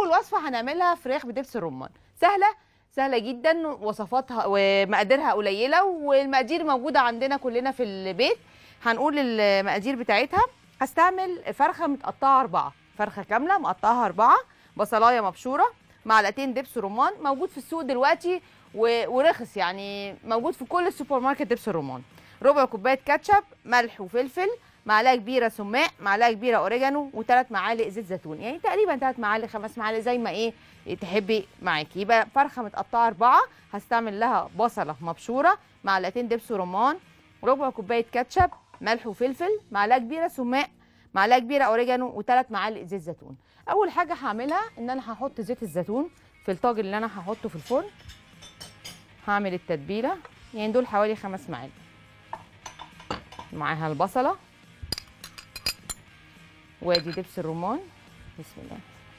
اول وصفه هنعملها فراخ بدبس الرمان سهله سهله جدا وصفاتها ومقاديرها قليله والمقادير موجوده عندنا كلنا في البيت هنقول المقادير بتاعتها هستعمل فرخه متقطعه اربعه فرخه كامله مقطعها اربعه بصلايه مبشوره معلقتين دبس رمان موجود في السوق دلوقتي و- ورخص يعني موجود في كل السوبر ماركت دبس الرمان ربع كوبايه كاتشب ملح وفلفل معلقه كبيره سماق معلقه كبيره اوريجانو وثلاث معالق زيت زيتون يعني تقريبا ثلاث معالق خمس معالق زي ما ايه تحبي معاكي يبقى فرخه متقطعه اربعه هستعمل لها بصله مبشوره معلقتين دبس رمان ربع كوبايه كاتشب ملح وفلفل معلقه كبيره سماق معلقه كبيره اوريجانو وثلاث معالق زيت زيتون اول حاجه هعملها ان انا هحط زيت الزيتون في الطاجن اللي انا هحطه في الفرن هعمل التتبيله يعني دول حوالي خمس معالق معاها البصله وادي دبس الرمان بسم الله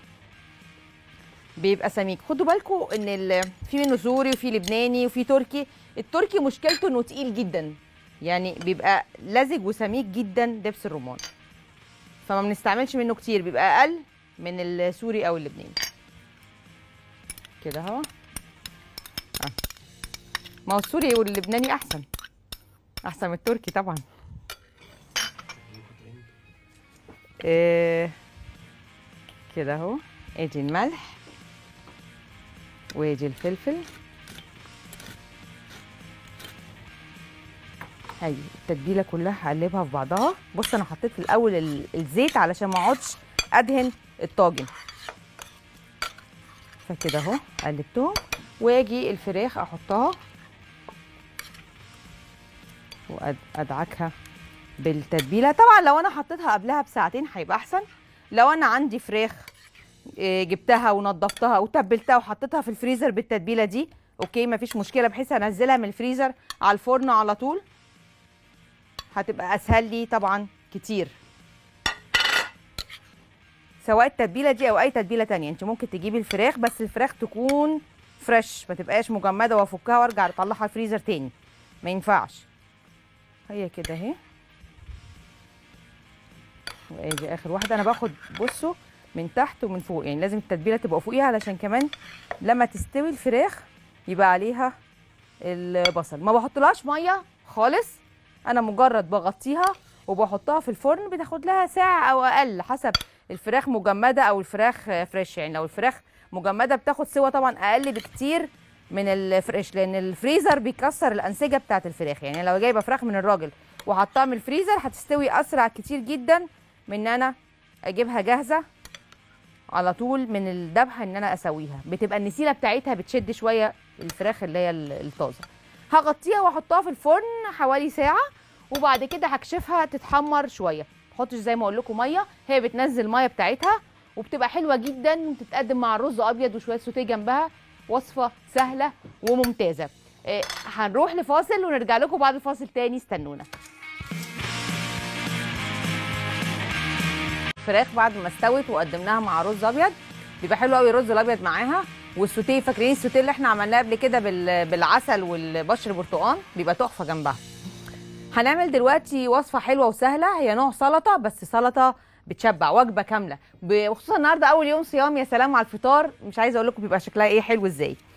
بيبقى سميك خدوا بالكم ان ال- في منه سوري وفي لبناني وفي تركي التركي مشكلته انه تقيل جدا يعني بيبقى لزج وسميك جدا دبس الرمان فما بنستعملش منه كتير بيبقى اقل من السوري او اللبناني كده اهو آه. ما هو السوري واللبناني احسن احسن من التركي طبعا إيه كده اهو ادي الملح وادي الفلفل هاي التتبيله كلها هقلبها في بعضها بص انا حطيت في الاول ال- الزيت علشان ما اقعدش ادهن الطاجن فكده اهو قلبتهم واجي الفراخ احطها وادعكها بالتتبيله طبعا لو انا حطيتها قبلها بساعتين هيبقى احسن لو انا عندي فراخ إيه، جبتها ونضفتها وتبلتها وحطيتها في الفريزر بالتتبيله دي اوكي مفيش مشكله بحيث انزلها من الفريزر على الفرن على طول هتبقى اسهل لي طبعا كتير سواء التتبيله دي او اي تتبيله تانية انت ممكن تجيبي الفراخ بس الفراخ تكون فريش ما تبقاش مجمده وافكها وارجع اطلعها الفريزر تاني ما ينفعش هي كده اهي وادي اخر واحده انا باخد بصوا من تحت ومن فوق يعني لازم التتبيله تبقى فوقيها علشان كمان لما تستوي الفراخ يبقى عليها البصل ما بحطلهاش ميه خالص انا مجرد بغطيها وبحطها في الفرن بتاخد لها ساعه او اقل حسب الفراخ مجمده او الفراخ فريش يعني لو الفراخ مجمده بتاخد سوا طبعا اقل بكتير من الفريش لان الفريزر بيكسر الانسجه بتاعه الفراخ يعني لو جايبه فراخ من الراجل وحطها من الفريزر هتستوي اسرع كتير جدا من ان انا اجيبها جاهزه على طول من الذبحه ان انا اسويها بتبقى النسيله بتاعتها بتشد شويه الفراخ اللي هي ال- الطازه هغطيها واحطها في الفرن حوالي ساعه وبعد كده هكشفها تتحمر شويه تحطش زي ما اقول لكم ميه هي بتنزل ميه بتاعتها وبتبقى حلوه جدا وبتتقدم مع رز ابيض وشويه سوتيه جنبها وصفه سهله وممتازه إيه، هنروح لفاصل ونرجع لكم بعد الفاصل تاني استنونا فراخ بعد ما استوت وقدمناها مع رز ابيض بيبقى حلو قوي الرز الابيض معاها والسوتيه فاكرين السوتيه اللي احنا عملناه قبل كده بال- بالعسل والبشر برتقان بيبقى تحفه جنبها هنعمل دلوقتي وصفه حلوه وسهله هي نوع سلطه بس سلطه بتشبع وجبه كامله ب- وخصوصا النهارده اول يوم صيام يا سلام على الفطار مش عايزه اقول لكم بيبقى شكلها ايه حلو ازاي